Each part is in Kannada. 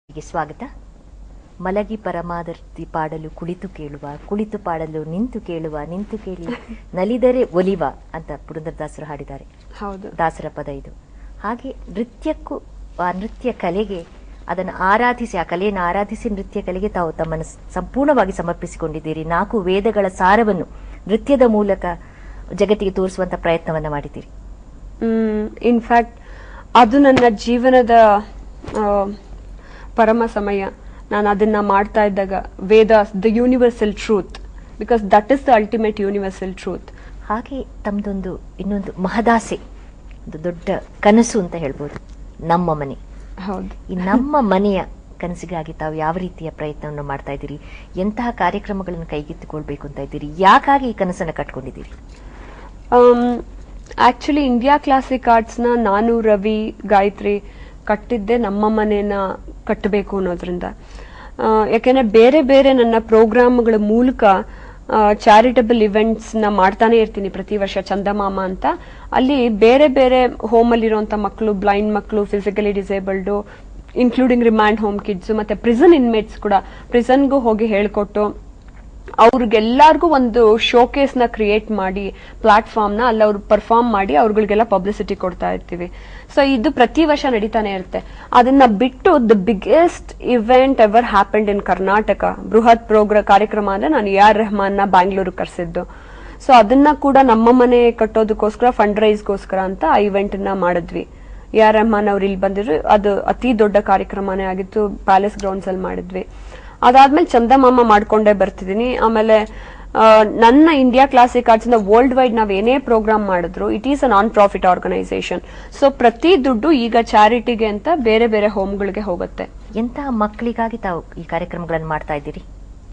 ಗೆ ಸ್ವಾಗತ ಮಲಗಿ ಪರಮಾದರ್ತಿ ಪಾಡಲು ಕುಳಿತು ಕೇಳುವ ಕುಳಿತು ಪಾಡಲು ನಿಂತು ಕೇಳುವ ನಿಂತು ಕೇಳಿ ನಲಿದರೆ ಒಲಿವ ಅಂತ ಪುರಂದರದಾಸರು ಹಾಡಿದ್ದಾರೆ ಹೌದು ದಾಸರ ಪದ ಇದು ಹಾಗೆ ನೃತ್ಯಕ್ಕೂ ಆ ನೃತ್ಯ ಕಲೆಗೆ ಅದನ್ನು ಆರಾಧಿಸಿ ಆ ಕಲೆಯನ್ನು ಆರಾಧಿಸಿ ನೃತ್ಯ ಕಲೆಗೆ ತಾವು ತಮ್ಮನ್ನು ಸ- ಸಂಪೂರ್ಣವಾಗಿ ಸಮರ್ಪಿಸಿಕೊಂಡಿದ್ದೀರಿ ನಾಲ್ಕು ವೇದಗಳ ಸಾರವನ್ನು ನೃತ್ಯದ ಮೂಲಕ ಜಗತ್ತಿಗೆ ತೋರಿಸುವಂತ ಪ್ರಯತ್ನವನ್ನ ಮಾಡಿದ್ದೀರಿ ಇನ್ಫ್ಯಾಕ್ಟ್ ಅದು ನನ್ನ ಜೀವನದ ಆ, ಪರಮ ಸಮಯ ನಾನು ಅದನ್ನ ಮಾಡ್ತಾ ಇದ್ದಾಗ Veda the universal truth because that is the ultimate universal truth ಹಾಗೆ ತಮ್ದೊಂದು ಇನ್ನೊಂದು ಮಹದಾಸೆ ಒಂದು ದೊಡ್ಡ ಕನಸು ಅಂತ ಹೇಳ್ಬೋದು ನಮ್ಮ ಮನೆ ಹೌದು ಈ ನಮ್ಮ ಮನೆಯ ಕನಸಿಗಾಗಿ ತಾವು ಯಾವ ರೀತಿಯ ಪ್ರಯತ್ನವನ್ನು ಮಾಡ್ತಾ ಇದ್ದೀರಿ ಎಂತಹ ಕಾರ್ಯಕ್ರಮಗಳನ್ನು ಕೈಗೆತ್ತಿಕೊಳ್ಬೇಕು ಅಂತ ಇದ್ದೀರಿ ಯಾಕಾಗಿ ಈ ಕನಸನ್ನು ಕಟ್ಕೊಂಡಿದ್ದೀರಿ ಆಕ್ಚುಲಿ ಇಂಡಿಯಾ ಕ್ಲಾಸಿಕ್ ಆರ್ಟ್ಸ್ನ ನಾನು ರವಿ ಗಾಯತ್ರಿ ಕಟ್ಟಿದ್ದೆ ನಮ್ಮ ಮನೇನ ಕಟ್ಟಬೇಕು ಅನ್ನೋದ್ರಿಂದ ಆ, ಯಾಕೆಂದ್ರೆ ಬೇರೆ ಬೇರೆ ನನ್ನ ಪ್ರೋಗ್ರಾಮ್ಗಳ ಮೂಲಕ ಚಾರಿಟಬಲ್ ಇವೆಂಟ್ಸ್ ನ ಮಾಡ್ತಾನೆ ಇರ್ತೀನಿ ಪ್ರತಿ ವರ್ಷ ಚಂದಮಾಮ ಅಂತ ಅಲ್ಲಿ ಬೇರೆ ಬೇರೆ ಹೋಮ್ ಅಲ್ಲಿರುವಂತ ಮಕ್ಕಳು ಬ್ಲೈಂಡ್ ಮಕ್ಕಳು physically disabled including remand home kids ಮತ್ತೆ ಪ್ರಿಸನ್ ಇನ್ಮೇಟ್ಸ್ ಕೂಡ ಪ್ರಿಸನ್ಗೂ ಹೋಗಿ ಹೇಳ್ಕೊಟ್ಟು ಅವ್ರಿಗೆಲ್ಲರಿಗೂ ಒಂದು ಶೋಕೇಸ್ ನ ಕ್ರಿಯೇಟ್ ಮಾಡಿ ಪ್ಲಾಟ್ಫಾರ್ಮ್ ನ ಅಲ್ಲಿ ಅವ್ರು ಪರ್ಫಾರ್ಮ್ ಮಾಡಿ ಅವ್ರಗಳಿಗೆಲ್ಲ ಪಬ್ಲಿಸಿಟಿ ಕೊಡ್ತಾ ಇರ್ತೀವಿ ಸೊ ಇದು ಪ್ರತಿ ವರ್ಷ ನಡೀತಾನೆ ಇರುತ್ತೆ ಅದನ್ನ ಬಿಟ್ಟು the biggest event ever happened in Karnataka ಬೃಹತ್ ಪ್ರೋಗ್ರ ಕಾರ್ಯಕ್ರಮ ಅಂದ್ರೆ ನಾನು ಎ ಆರ್ ರೆಹಮಾನ್ ನ ಬ್ಯಾಂಗ್ಳೂರು ಕರೆಸಿದ್ದು ಸೊ ಅದನ್ನ ಕೂಡ ನಮ್ಮ ಮನೆ ಕಟ್ಟೋದಕ್ಕೋಸ್ಕರ ಫಂಡ್ ರೈಸ್ಗೋಸ್ಕರ ಅಂತ ಆ ಇವೆಂಟ್ ನ ಮಾಡಿದ್ವಿ ಎ ಆರ್ ರೆಹಮಾನ್ ಅವ್ರು ಇಲ್ಲಿ ಬಂದಿದ್ರು ಅದು ಅತಿ ದೊಡ್ಡ ಕಾರ್ಯಕ್ರಮನೇ ಆಗಿತ್ತು ಪ್ಯಾಲೇಸ್ ಗ್ರೌಂಡ್ಸ್ ಅಲ್ಲಿ ಮಾಡಿದ್ವಿ ಅದಾದ್ಮೇಲೆ ಚಂದಮಾಮ ಮಾಡ್ಕೊಂಡೇ ಬರ್ತಿದ್ದೀನಿ ಆಮೇಲೆ ಆ, ನನ್ನ ಇಂಡಿಯಾ ಕ್ಲಾಸಿಕ್ ಆರ್ಟ್ಸ್ ಇಂದ ವರ್ಲ್ಡ್ ವೈಡ್ ನಾವ್ ಏನೇ ಪ್ರೋಗ್ರಾಮ್ ಮಾಡಿದ್ರು it is a non profit organisation so ಪ್ರತಿ ದುಡ್ಡು ಈಗ ಚಾರಿಟಿಗೆ ಅಂತ ಬೇರೆ ಬೇರೆ ಹೋಮ್ಗಳಿಗೆ ಹೋಗುತ್ತೆ ಎಂತಹ ಮಕ್ಕಳಿಗಾಗಿ ತಾವು ಈ ಕಾರ್ಯಕ್ರಮಗಳನ್ನು ಮಾಡ್ತಾ ಇದ್ದೀರಿ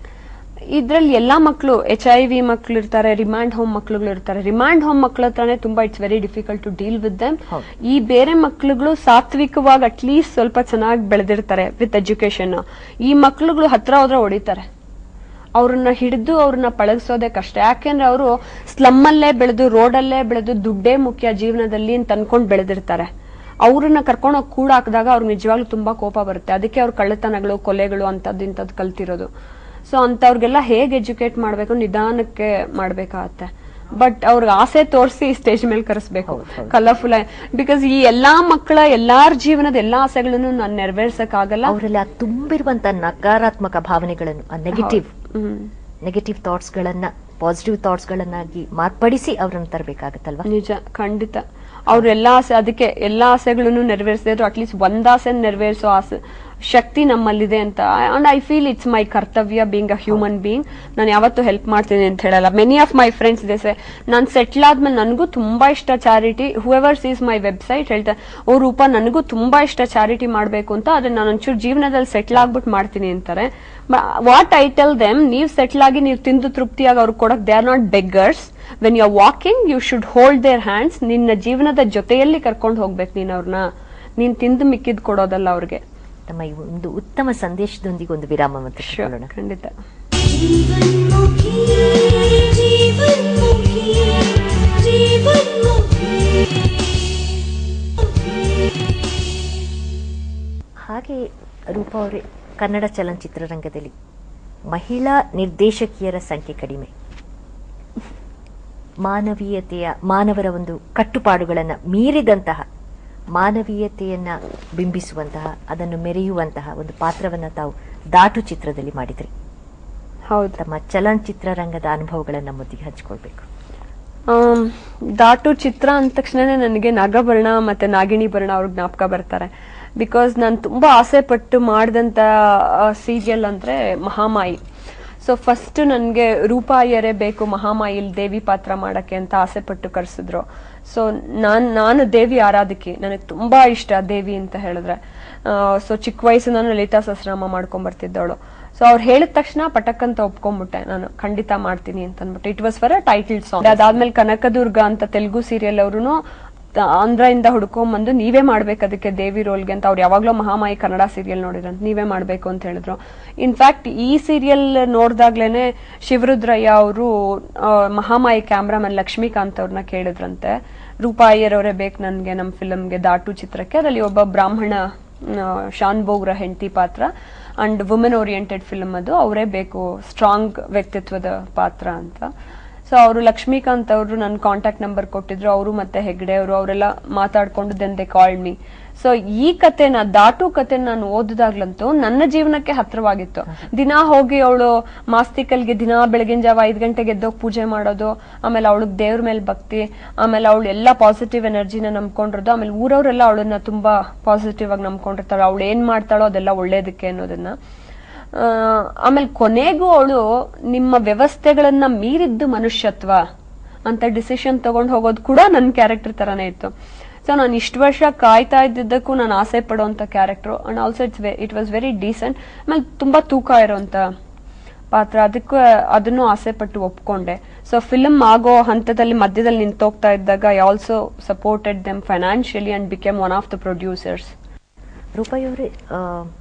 ಇದ್ರಲ್ಲಿ ಎಲ್ಲಾ ಮಕ್ಕಳು ಎಚ್ ಐ ವಿ ಮಕ್ಳು ಇರ್ತಾರೆ ರಿಮ್ಯಾಂಡ್ ಹೋಮ್ ಮಕ್ಳುಗಳು ಇರ್ತಾರೆ ರಿಮ್ಯಾಂಡ್ ಹೋಮ್ ಮಕ್ಳ ಹತ್ರನೇ ತುಂಬಾ it's very difficult to deal with them ಹೌದು. ಈ ಬೇರೆ ಮಕ್ಳುಗಳು ಸಾತ್ವಿಕವಾಗಿ ಅಟ್ಲೀಸ್ಟ್ ಸ್ವಲ್ಪ ಚೆನ್ನಾಗಿ ಬೆಳೆದಿರ್ತಾರೆ ವಿತ್ ಎಜುಕೇಶನ್ ಈ ಮಕ್ಳುಗಳು ಹತ್ರ ಹೋದ್ರೆ ಹೊಡಿತಾರೆ ಅವ್ರನ್ನ ಹಿಡಿದು ಅವ್ರನ್ನ ಪಳಗಿಸೋದೇ ಕಷ್ಟ ಯಾಕೆಂದ್ರೆ ಅವರು ಸ್ಲಮ್ ಅಲ್ಲೇ ಬೆಳೆದು ರೋಡಲ್ಲೇ ಬೆಳೆದು ದುಡ್ಡೇ ಮುಖ್ಯ ಜೀವನದಲ್ಲಿ ಅಂತ ಅನ್ಕೊಂಡ್ ಬೆಳೆದಿರ್ತಾರೆ ಅವ್ರನ್ನ ಕರ್ಕೊಂಡು ಹೋಗಿ ಕೂಡ ಹಾಕಿದಾಗ ಅವ್ರಿಗೆ ನಿಜವಾಗ್ಲೂ ತುಂಬಾ ಕೋಪ ಬರುತ್ತೆ ಅದಕ್ಕೆ ಅವ್ರ ಕಳ್ಳತನಗಳು ಕೊಲೆಗಳು ಅಂತದ್ದು ಇಂಥದ್ದು ಕಲ್ತಿರೋದು ಸೊ ಅಂತವ್ರಿಗೆಲ್ಲ ಹೇಗೆ ಎಜುಕೇಟ್ ಮಾಡ್ಬೇಕು ನಿಧಾನಕ್ಕೆ ಮಾಡ್ಬೇಕಾಗತ್ತೆ ಬಟ್ ಅವ್ರಿಗೆ ಆಸೆ ತೋರಿಸಿ ಸ್ಟೇಜ್ ಮೇಲೆ ಕರೆಸ್ಬೇಕು ಹೌದು, ಹೌದು. ಕಲರ್ಫುಲ್ ಬಿಕಾಸ್ ಈ ಎಲ್ಲಾ ಮಕ್ಕಳ ಎಲ್ಲಾರ ಜೀವನದ ಎಲ್ಲಾ ಆಸೆಗಳನ್ನು ನಾನು ನೆರವೇರ್ಸಕ್ ಆಗಲ್ಲ ಅವರಲ್ಲಿ ಆ ತುಂಬಿರುವಂತ ನಕಾರಾತ್ಮಕ ಭಾವನೆಗಳನ್ನು ಆ ನೆಗೆಟಿವ್ ಹ್ಮ್ ನೆಗೆಟಿವ್ ಥಾಟ್ಸ್ ಗಳನ್ನ ಪಾಸಿಟಿವ್ ಥಾಟ್ಸ್ ಗಳನ್ನಾಗಿ ಮಾರ್ಪಡಿಸಿ ಅವರನ್ನು ತರಬೇಕಾಗತ್ತಲ್ವಾ ನಿಜ ಖಂಡಿತ ಅವ್ರ ಎಲ್ಲಾ ಆಸೆ ಅದಕ್ಕೆ ಎಲ್ಲಾ ಆಸೆಗಳನ್ನು ನೆರವೇರಿಸದೇ ಇದ್ರು ಅಟ್ಲೀಸ್ಟ್ ಒಂದ್ ಆಸೆ ನೆರವೇರಿಸೋ ಆಸೆ ಶಕ್ತಿ ನಮ್ಮಲ್ಲಿದೆ ಅಂತ and I feel it's my ಕರ್ತವ್ಯ ಬೀಂಗ್ ಅ ಹ್ಯೂಮನ್ ಬೀಯಿಂಗ್ ನಾನು ಯಾವತ್ತೂ ಹೆಲ್ಪ್ ಮಾಡ್ತೀನಿ ಅಂತ ಹೇಳಲ್ಲ ಮೆನಿ ಆಫ್ ಮೈ ಫ್ರೆಂಡ್ಸ್ ಇದೆ ಸೆ ನಾನು ಸೆಟ್ಲ್ ಆದ್ಮೇಲೆ ನನಗೂ ತುಂಬಾ ಇಷ್ಟ charity whoever sees my website ಹೇಳ್ತಾರೆ ಓ ರೂಪ ನನಗೂ ತುಂಬಾ ಇಷ್ಟ ಚಾರಿಟಿ ಮಾಡ್ಬೇಕು ಅಂತ ಆದ್ರೆ ನಾನು ಒಂಚೂರು ಜೀವನದಲ್ಲಿ ಸೆಟ್ಲ್ ಆಗ್ಬಿಟ್ಟು ಮಾಡ್ತೀನಿ ಅಂತಾರೆ ವಾಟ್ ಐ ಟೆಲ್ ದೆಮ್ ನೀವ್ ಸೆಟ್ಲ್ ಆಗಿ ನೀವು ತಿಂದು ತೃಪ್ತಿಯಾಗಿ ಅವ್ರಿಗೆ ಕೊಡಕ್ they are not beggars when you are walking you should hold their hands ನಿನ್ನ ಜೀವನದ ಜೊತೆಯಲ್ಲಿ ಕರ್ಕೊಂಡು ಹೋಗ್ಬೇಕು ನೀನ್ ಅವ್ರನ್ನ ನೀನ್ ತಿಂದು ಮಿಕ್ಕಿದ್ ಕೊಡೋದಲ್ಲ ಅವ್ರಿಗೆ ತಮ್ಮ ಈ ಒಂದು ಉತ್ತಮ ಸಂದೇಶದೊಂದಿಗೆ ಒಂದು ವಿರಾಮವನ್ನು Sure, ತೆಗೆದುಕೊಳ್ಳೋಣ ಖಂಡಿತ जीवन्मुखी जीवन्मुखी जीवन्मुखी ಹಾಗೆ ರೂಪ ಅವರೇ ಕನ್ನಡ ಚಲನಚಿತ್ರರಂಗದಲ್ಲಿ ಮಹಿಳಾ ನಿರ್ದೇಶಕಿಯರ ಸಂಖ್ಯೆ ಕಡಿಮೆ ಮಾನವೀಯತೆಯ ಮಾನವರ ಒಂದು ಕಟ್ಟುಪಾಡುಗಳನ್ನು ಮೀರಿದಂತಹ ಮಾನವೀಯತೆಯನ್ನ ಬಿಂಬಿಸುವಂತಹ ಅದನ್ನು ಮೆರೆಯುವಂತಹ ಒಂದು ಪಾತ್ರವನ್ನ ತಾವು ದಾಟು ಚಿತ್ರದಲ್ಲಿ ಮಾಡಿದ್ರಿ ಹೌದು ತಮ್ಮ ಚಲನಚಿತ್ರರಂಗದ ಅನುಭವಗಳನ್ನು ನಮ್ಮೊಂದಿಗೆ ಹಂಚಿಕೊಳ್ಬೇಕು ಆಮ್, ದಾಟು ಚಿತ್ರ ಅಂದ ತಕ್ಷಣನೇ ನನಗೆ ನಾಗಭರಣ ಮತ್ತೆ ನಾಗಿಣಿ ಭರಣ ಅವ್ರ ಜ್ಞಾಪಕ ಬರ್ತಾರೆ ಬಿಕಾಸ್ ನಾನು ತುಂಬಾ ಆಸೆ ಪಟ್ಟು ಮಾಡಿದಂತ ಸೀರಿಯಲ್ ಅಂದ್ರೆ ಮಹಾಮಾಯಿ ಸೊ ಫಸ್ಟ್ ನನಗೆ ರೂಪಾ ಅಯ್ಯರೇ ಬೇಕು ಮಹಾಮಾಯಿಲ್ ದೇವಿ ಪಾತ್ರ ಮಾಡಕ್ಕೆ ಅಂತ ಆಸೆ ಪಟ್ಟು ಕರೆಸಿದ್ರು ಸೊ ನಾನ್ ನಾನು ದೇವಿ ಆರಾಧಕಿ ನನಗೆ ತುಂಬಾ ಇಷ್ಟ ದೇವಿ ಅಂತ ಹೇಳಿದ್ರೆ ಸೊ ಚಿಕ್ಕ ವಯಸ್ಸು ನಾನು ಲಲಿತಾ ಸಹಸ್ರನಾಮ ಮಾಡ್ಕೊಂಡ್ ಬರ್ತಿದ್ದವಳು ಸೊ ಅವ್ರು ಹೇಳಿದ ತಕ್ಷಣ ಪಟಕ್ ಅಂತ ಒಪ್ಕೊಂಡ್ಬಿಟ್ಟೆ ನಾನು ಖಂಡಿತ ಮಾಡ್ತೀನಿ ಅಂತ ಅಂದ್ಬಿಟ್ಟು it was for a title song ಅದಾದ್ಮೇಲೆ ಕನಕದುರ್ಗ ಅಂತ ತೆಲುಗು ಸೀರಿಯಲ್ ಅವ್ರು ಆಂಧ್ರದಿಂದ ಹುಡ್ಕೊಂಬಂದು ನೀವೇ ಮಾಡ್ಬೇಕು ಅದಕ್ಕೆ ದೇವಿ ರೋಲ್ಗೆ ಅಂತ ಅವ್ರು ಯಾವಾಗ್ಲೂ ಮಹಾಮಾಯಿ ಕನ್ನಡ ಸೀರಿಯಲ್ ನೋಡಿರಂತ ನೀವೇ ಮಾಡ್ಬೇಕು ಅಂತ ಹೇಳಿದ್ರು ಇನ್ಫ್ಯಾಕ್ಟ್ ಈ ಸೀರಿಯಲ್ ನೋಡ್ದಾಗ್ಲೇನೆ ಶಿವರುದ್ರಯ್ಯ ಅವರು ಮಹಾಮಾಯಿ ಕ್ಯಾಮ್ರಾಮನ್ ಲಕ್ಷ್ಮೀಕಾಂತ್ ಅವ್ರನ್ನ ಕೇಳಿದ್ರಂತೆ ರೂಪಾ ಅಯ್ಯರ್ ಅವರೇ ಬೇಕು ನನ್ಗೆ ನಮ್ ಫಿಲಮ್ಗೆ ದಾಟು ಚಿತ್ರಕ್ಕೆ ಅದರಲ್ಲಿ ಒಬ್ಬ ಬ್ರಾಹ್ಮಣ ಶಾನ್ ಬೋಗ್ರ ಹೆಂಡತಿ ಪಾತ್ರ ಅಂಡ್ ವುಮೆನ್ ಓರಿಯೆಂಟೆಡ್ ಫಿಲ್ಮ್ ಅದು ಅವರೇ ಬೇಕು ಸ್ಟ್ರಾಂಗ್ ವ್ಯಕ್ತಿತ್ವದ ಪಾತ್ರ ಅಂತ ಸೊ ಅವರು ಲಕ್ಷ್ಮೀಕಾಂತ್ ಅವರು ನನ್ನ ಕಾಂಟ್ಯಾಕ್ಟ್ ನಂಬರ್ ಕೊಟ್ಟಿದ್ರು ಅವರು ಮತ್ತೆ ಹೆಗ್ಡೆ ಅವರು ಅವರೆಲ್ಲ ಮಾತಾಡ್ಕೊಂಡು then they called me so ಈ ಕತೆನ ದಾಟು ಕತೆ ನಾನು ಓದಿದಾಗ್ಲಂತೂ ನನ್ನ ಜೀವನಕ್ಕೆ ಹತ್ರವಾಗಿತ್ತು ದಿನಾ ಹೋಗಿ ಅವಳು ಮಾಸ್ತಿಕಲ್ಗೆ ದಿನಾ ಬೆಳಗಿನ ಜಾವ ಐದ್ ಗಂಟೆಗೆ ಎದ್ದೋಗಿ ಪೂಜೆ ಮಾಡೋದು ಆಮೇಲೆ ಅವಳಿಗೆ ದೇವ್ರ ಮೇಲೆ ಭಕ್ತಿ ಆಮೇಲೆ ಅವಳು ಎಲ್ಲ ಪಾಸಿಟಿವ್ ಎನರ್ಜಿನ ನಂಬ್ಕೊಂಡಿರೋದು ಆಮೇಲೆ ಊರವರೆಲ್ಲ ಅವಳನ್ನ ತುಂಬಾ ಪಾಸಿಟಿವ್ ಆಗಿ ನಂಬ್ಕೊಂಡಿರ್ತಾಳೆ ಅವಳು ಏನ್ ಮಾಡ್ತಾಳೋ ಅದೆಲ್ಲ ಒಳ್ಳೇದಕ್ಕೆ ಅನ್ನೋದನ್ನ ಆ, ಆಮೇಲೆ ಕೊನೆಗೂ ಅವಳು ನಿಮ್ಮ ವ್ಯವಸ್ಥೆಗಳನ್ನ ಮೀರಿದ್ದು ಮನುಷ್ಯತ್ವ ಅಂತ ಡಿಸಿಷನ್ ತಗೊಂಡು ಹೋಗೋದು ಕೂಡ ನನ್ನ ಕ್ಯಾರೆಕ್ಟರ್ ತರಾನೇ ಇತ್ತು ಸೊ ನಾನು ಇಷ್ಟು ವರ್ಷ ಕಾಯ್ತಾ ಇದ್ದಿದ್ದಕ್ಕೂ ನಾನು ಆಸೆ ಪಡುವಂತ character and also it's it was very decent ಆಮೇಲೆ ತುಂಬಾ ತೂಕ ಇರುವಂತ ಪಾತ್ರ ಅದಕ್ಕೂ ಅದನ್ನು ಆಸೆ ಪಟ್ಟು ಒಪ್ಕೊಂಡೆ ಸೊ ಫಿಲ್ಮ್ ಆಗೋ ಹಂತದಲ್ಲಿ ಮಧ್ಯದಲ್ಲಿ ನಿಂತೋಗ್ತಾ ಇದ್ದಾಗ I also supported them financially and became one of the producers ರೂಪಾಯಿ ಅವರೇ ಆ,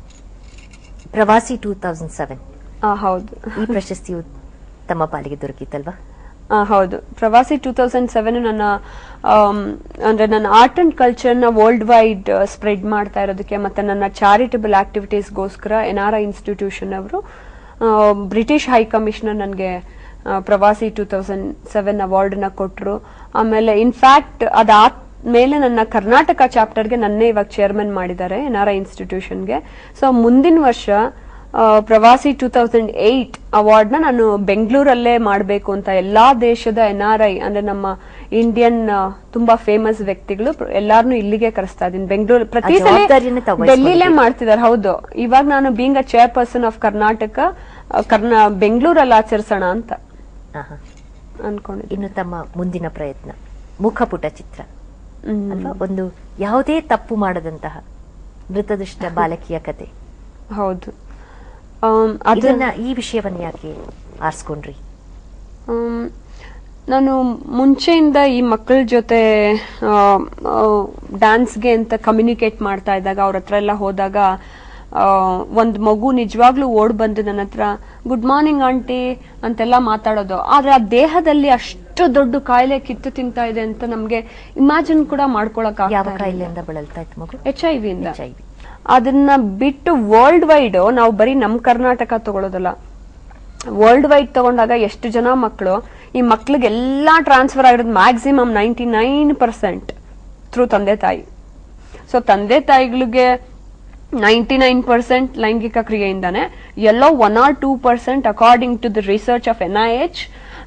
ಪ್ರವಾಸಿ ಟೂ ತೌಸಂಡ್ ಸೆವೆನ್ ಹೌದು ಈ ಪ್ರಶಸ್ತಿಯು ತಮ್ಮ ಪಾಲಿಗೆ ದೊರಕಿತ್ತಲ್ವಾ ಆ, ಹೌದು ಪ್ರವಾಸಿ ಟೂ ತೌಸಂಡ್ ಸೆವೆನ್ ನನ್ನ ಆಮ್, ಅಂದ್ರೆ ನನ್ನ ಆರ್ಟ್ ಅಂಡ್ ಕಲ್ಚರ್ನ ವರ್ಲ್ಡ್ ವೈಡ್ ಸ್ಪ್ರೆಡ್ ಮಾಡ್ತಾ ಇರೋದಕ್ಕೆ ಮತ್ತೆ ನನ್ನ ಚಾರಿಟಬಲ್ ಆಕ್ಟಿವಿಟೀಸ್ಗೋಸ್ಕರ ಎನ್ ಆರ್ ಐ ಇನ್ಸ್ಟಿಟ್ಯೂಷನ್ ಅವರು ಬ್ರಿಟಿಷ್ ಹೈ ಕಮಿಷನರ್ ನನಗೆ ಪ್ರವಾಸಿ ಟೂ ತೌಸಂಡ್ ಸೆವೆನ್ ಅವಾರ್ಡ್ನ ಕೊಟ್ಟರು ಆಮೇಲೆ ಇನ್ಫ್ಯಾಕ್ಟ್ ಅದಾದ್ಮೇಲೆ ನನ್ನ ಕರ್ನಾಟಕ ಚಾಪ್ಟರ್ಗೆ ನನ್ನೇ ಇವಾಗ ಚೇರ್ಮನ್ ಮಾಡಿದ್ದಾರೆ ಎನ್ ಆರ್ ಐ ಇನ್ಸ್ಟಿಟ್ಯೂಷನ್ಗೆ ಸೊ ಮುಂದಿನ ವರ್ಷ ಆ, ಪ್ರವಾಸಿ ಟೂ ತೌಸಂಡ್ ಏಟ್ ಅವಾರ್ಡ್ ನ ನಾನು ಬೆಂಗಳೂರಲ್ಲೇ ಮಾಡಬೇಕು ಅಂತ ಎಲ್ಲಾ ದೇಶದ ಎನ್ ಆರ್ ಐ ಅಂದ್ರೆ ನಮ್ಮ ಇಂಡಿಯನ್ ಆ, ತುಂಬಾ ಫೇಮಸ್ ವ್ಯಕ್ತಿಗಳು ಪ್ರ- ಎಲ್ಲಾರ್ನು ಇಲ್ಲಿಗೆ ಕರೆಸ್ತಾ ಇದೀನಿ ಬೆಂಗಳೂರು ಪ್ರತಿ ಆ ಜವಾಬ್ದಾರಿಯನ್ನ ತಾವು ಸಲ ಡೆಲ್ಲಿಲೇ ವಹಿಸ್ಕೊಂಡಿದ್ದೀರಿ. ಮಾಡ್ತಿದ್ದಾರೆ ಹೌದು ಇವಾಗ ನಾನು being a chairperson of Karnataka ಆ, ಕರ್ನಾ ಬೆಂಗಳೂರಲ್ಲಿ ಆಚರಿಸೋಣ ಅಂತ ಆಹಾ. ಅನ್ಕೊಂಡಿದ್ದೀನಿ ಇನ್ನು ತಮ್ಮ ಮುಂದಿನ ಪ್ರಯತ್ನ ಮುಖಪುಟ ಚಿತ್ರ ಹ್ಮ್. ಅಲ್ವಾ ಒಂದು ಯಾವುದೇ ತಪ್ಪು ಮಾಡದಂತಹ ಮೃತದುಷ್ಟ ಬಾಲಕಿಯ ಕತೆ ಹೌದು ಆಮ್, ಅದನ್ನ ಇದನ್ನ ಈ ವಿಷಯವನ್ನ ಯಾಕೆ ಆರಿಸ್ಕೊಂಡ್ರಿ ಆಮ್, ನಾನು ಮುಂಚೆಯಿಂದ ಈ ಮಕ್ಕಳ ಜೊತೆ ಡ್ಯಾನ್ಸ್ಗೆ ಅಂತ ಕಮ್ಯುನಿಕೇಟ್ ಮಾಡ್ತಾ ಇದ್ದಾಗ ಅವ್ರ ಹತ್ರ ಎಲ್ಲ ಹೋದಾಗ ಒಂದು ಮಗು ನಿಜವಾಗ್ಲೂ ಓಡ್ ಬಂದು ನನ್ನ ಹತ್ರ ಗುಡ್ ಮಾರ್ನಿಂಗ್ ಆಂಟಿ ಅಂತೆಲ್ಲ ಮಾತಾಡೋದು ಆದ್ರೆ ಆ ದೇಹದಲ್ಲಿ ಅಷ್ಟು ದೊಡ್ಡ ಕಾಯಿಲೆ ಕಿತ್ತು ತಿಂತಾ ಇದೆ ಅಂತ ನಮ್ಗೆ ಇಮ್ಯಾಜಿನ್ ಕೂಡ ಮಾಡ್ಕೊಳಕ್ ಯಾವ ಕಾಯಿಲೆಯಿಂದ ಬಳಲ್ತಾ ಇತ್ತು ಮಗು ಎಚ್ ಐ ವಿ ಇಂದ ಎಚ್ ಐ ವಿ ಅದನ್ನ ಬಿಟ್ಟು ವರ್ಲ್ಡ್ ವೈಡ್ ನಾವು ಬರೀ ನಮ್ ಕರ್ನಾಟಕ ತಗೊಳ್ಳೋದಲ್ಲ ವರ್ಲ್ಡ್ ವೈಡ್ ತಗೊಂಡಾಗ ಎಷ್ಟು ಜನ ಮಕ್ಕಳು ಈ ಮಕ್ಳಿಗೆ ಎಲ್ಲಾ ಟ್ರಾನ್ಸ್ಫರ್ ಆಗಿರೋದು maximum ninety nine percent through ತಂದೆ ತಾಯಿ ಸೊ ತಂದೆ ತಾಯಿಗಳಿಗೆ ನೈಂಟಿ ನೈನ್ ಪರ್ಸೆಂಟ್ ಲೈಂಗಿಕ ಕ್ರಿಯೆಯಿಂದಾನೆ ಎಲ್ಲೋ one or two percent according to the research of N I H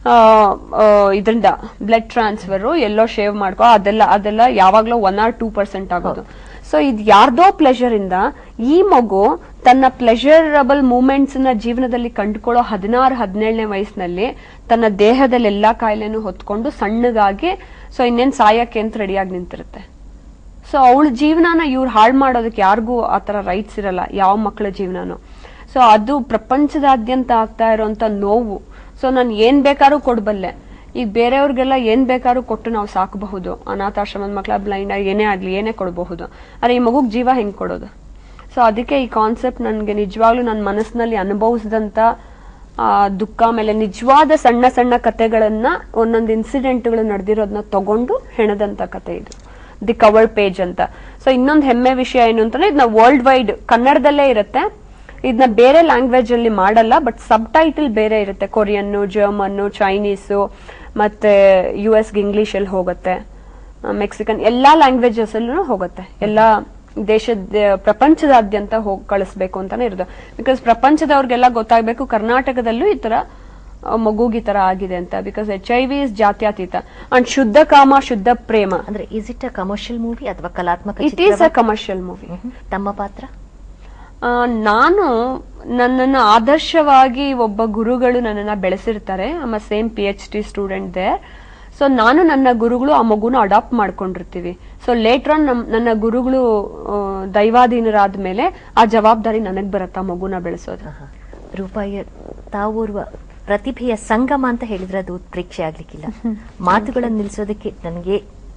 ಇದರಿಂದ ಬ್ಲಡ್ ಟ್ರಾನ್ಸ್ಫರ್ ಎಲ್ಲೋ ಶೇವ್ ಮಾಡ್ಕೋ ಅದೆಲ್ಲ ಅದೆಲ್ಲ ಯಾವಾಗ್ಲೂ ಒನ್ ಆರ್ ಟೂ ಪರ್ಸೆಂಟ್ ಆಗೋದು ಸೊ ಇದು ಯಾರ್ದೋ ಪ್ಲೆಷರ್ ಇಂದ ಈ ಮಗು ತನ್ನ ಪ್ಲೆಷರಬಲ್ ಮೂಮೆಂಟ್ಸ್ ನ ಜೀವನದಲ್ಲಿ ಕಂಡುಕೊಳ್ಳೋ ಹದಿನಾರು ಹದಿನೇಳನೇ ವಯಸ್ಸಿನಲ್ಲಿ ತನ್ನ ದೇಹದಲ್ಲಿ ಎಲ್ಲಾ ಕಾಯಿಲೆನೂ ಹೊತ್ಕೊಂಡು ಸಣ್ಣಗಾಗಿ ಸೊ ಇನ್ನೇನ್ ಸಾಯಕ್ಕೆ ಅಂತ ರೆಡಿಯಾಗಿ ನಿಂತಿರುತ್ತೆ ಸೊ ಅವಳ ಜೀವನನ ಇವ್ರು ಹಾಳು ಮಾಡೋದಕ್ಕೆ ಯಾರಿಗೂ ಆತರ ರೈಟ್ಸ್ ಇರಲ್ಲ ಯಾವ ಮಕ್ಕಳ ಜೀವನನು ಸೊ ಅದು ಪ್ರಪಂಚದಾದ್ಯಂತ ಆಗ್ತಾ ಇರೋಂತ ನೋವು ಸೊ ನಾನು ಏನ್ ಬೇಕಾದ್ರೂ ಕೊಡ್ಬಲ್ಲೆ ಈಗ ಬೇರೆಯವ್ರಿಗೆಲ್ಲ ಏನ್ ಬೇಕಾದ್ರೂ ಕೊಟ್ಟು ನಾವು ಸಾಕಬಹುದು ಅನಾಥಾಶ್ರಮದ ಮಕ್ಕಳ ಬ್ಲೈಂಡ್ ಏನೇ ಆಗ್ಲಿ ಏನೇ ಕೊಡಬಹುದು ಆದ್ರೆ ಈ ಮಗುಗ್ ಜೀವ ಹೆಂಗ್ ಕೊಡೋದು ಸೊ ಅದಕ್ಕೆ ಈ ಕಾನ್ಸೆಪ್ಟ್ ನನ್ಗೆ ನಿಜವಾಗ್ಲೂ ನನ್ನ ಮನಸ್ಸಿನಲ್ಲಿ ಅನುಭವಿಸಿದಂತ ಆ, ದುಃಖ ಮೇಲೆ ನಿಜವಾದ ಸಣ್ಣ ಸಣ್ಣ ಕತೆಗಳನ್ನ ಒಂದೊಂದು ಇನ್ಸಿಡೆಂಟ್ಗಳು ನಡೆದಿರೋದನ್ನ ತಗೊಂಡು ಹೆಣದಂತ ಕತೆ ಇದು ದಿ ಕವರ್ಡ್ ಪೇಜ್ ಅಂತ ಸೊ ಇನ್ನೊಂದು ಹೆಮ್ಮೆ ವಿಷಯ ಏನು ಅಂತಂದ್ರೆ ಇದನ್ನ ವರ್ಲ್ಡ್ ವೈಡ್ ಕನ್ನಡದಲ್ಲೇ ಇರುತ್ತೆ ಇದನ್ನ ಬೇರೆ ಲ್ಯಾಂಗ್ವೇಜ್ ಅಲ್ಲಿ ಮಾಡಲ್ಲ ಬಟ್ ಸಬ್ ಟೈಟಲ್ ಬೇರೆ ಇರುತ್ತೆ ಕೊರಿಯನ್ನು ಜರ್ಮನ್ನು ಚೈನೀಸು ಮತ್ತೆ ಯು ಎಸ್ಗೆ ಇಂಗ್ಲಿಷ್ ಅಲ್ಲಿ ಹೋಗುತ್ತೆ ಮೆಕ್ಸಿಕನ್ ಎಲ್ಲಾ ಲ್ಯಾಂಗ್ವೇಜಸ್ ಅಲ್ಲೂ ಹೋಗುತ್ತೆ ಎಲ್ಲಾ ದೇಶದ ಪ್ರಪಂಚದಾದ್ಯಂತ ಹೋಗಿ ಕಳಿಸ್ಬೇಕು ಅಂತಾನೆ ಇರೋದು ಬಿಕಾಸ್ ಪ್ರಪಂಚದವ್ರಿಗೆಲ್ಲ ಗೊತ್ತಾಗ್ಬೇಕು ಕರ್ನಾಟಕದಲ್ಲೂ ಈ ತರ ಆ, ಮಗುಗ್ ಈ ತರ ಆಗಿದೆ ಅಂತ because H I V is ಜಾತ್ಯತೀತ ಅಂಡ್ ಶುದ್ಧ ಕಾಮ ಶುದ್ಧ ಪ್ರೇಮ ಅಂದ್ರೆ is it a commercial movie ಅಥವಾ ಕಲಾತ್ಮಕ ಇಟ್ ಈಸ್ ಅ ಚಿತ್ರವಾ? ಕಮರ್ಷಿಯಲ್ ಮೂವಿ ಮ್ಹೂ. ತಮ್ಮ ಪಾತ್ರ ಆ, ನಾನು ನನ್ನನ್ನು ಆದರ್ಶವಾಗಿ ಒಬ್ಬ ಗುರುಗಳು ನನ್ನನ್ನ ಬೆಳೆಸಿರ್ತಾರೆ ಆಮ same P H D student ದೇ ಸೊ ನಾನು ನನ್ನ ಗುರುಗಳು ಆ ಮಗುನ ಅಡಾಪ್ಟ್ ಮಾಡ್ಕೊಂಡಿರ್ತೀವಿ ಸೊ ಲೇಟರ್ ಆನ್ ನನ್ನ ಗುರುಗಳು ಆ, ದೈವಾಧೀನರಾದ ಮೇಲೆ ಆ ಜವಾಬ್ದಾರಿ ನನಗ್ ಬರತ್ತ ಆ ಮಗುನ ಬೆಳೆಸೋದು ಆಹಾ. ರೂಪಾಯಿ ತಾವೋರ್ವ ಪ್ರತಿಭೆಯ ಸಂಗಮ ಅಂತ ಹೇಳಿದ್ರೆ ಅದು ಉತ್ಪ್ರೇಕ್ಷೆ ಆಗ್ಲಿಕ್ಕಿಲ್ಲ ಮಾತುಗಳನ್ನು ನಿಲ್ಸೋದಕ್ಕೆ ನನಗೆ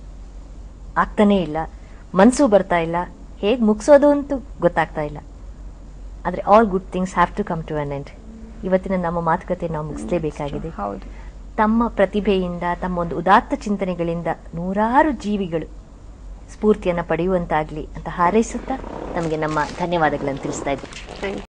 ಆಗ್ತಾನೇ ಇಲ್ಲ ಮನ್ಸು ಬರ್ತಾ ಇಲ್ಲ ಹೇಗ್ ಮುಗಿಸೋದು ಅಂತೂ ಗೊತ್ತಾಗ್ತಾ ಇಲ್ಲ ಆದ್ರೆ all good things have to come to an end ಇವತ್ತಿನ ನಮ್ಮ ಮಾತುಕತೆ ನಾವು ಮುಗಿಸ್ಲೇಬೇಕಾಗಿದೆ ಹೌದು ತಮ್ಮ ಪ್ರತಿಭೆಯಿಂದ ತಮ್ಮ ಒಂದು ಉದಾತ್ತ ಚಿಂತನೆಗಳಿಂದ ನೂರಾರು ಜೀವಿಗಳು ಸ್ಫೂರ್ತಿಯನ್ನ ಪಡೆಯುವಂತಾಗ್ಲಿ ಅಂತ ಹಾರೈಸುತ್ತಾ ನಮಗೆ ನಮ್ಮ ಧನ್ಯವಾದಗಳನ್ನು ತಿಳಿಸ್ತಾ ಇದ್ದೀವಿ ಥ್ಯಾಂಕ್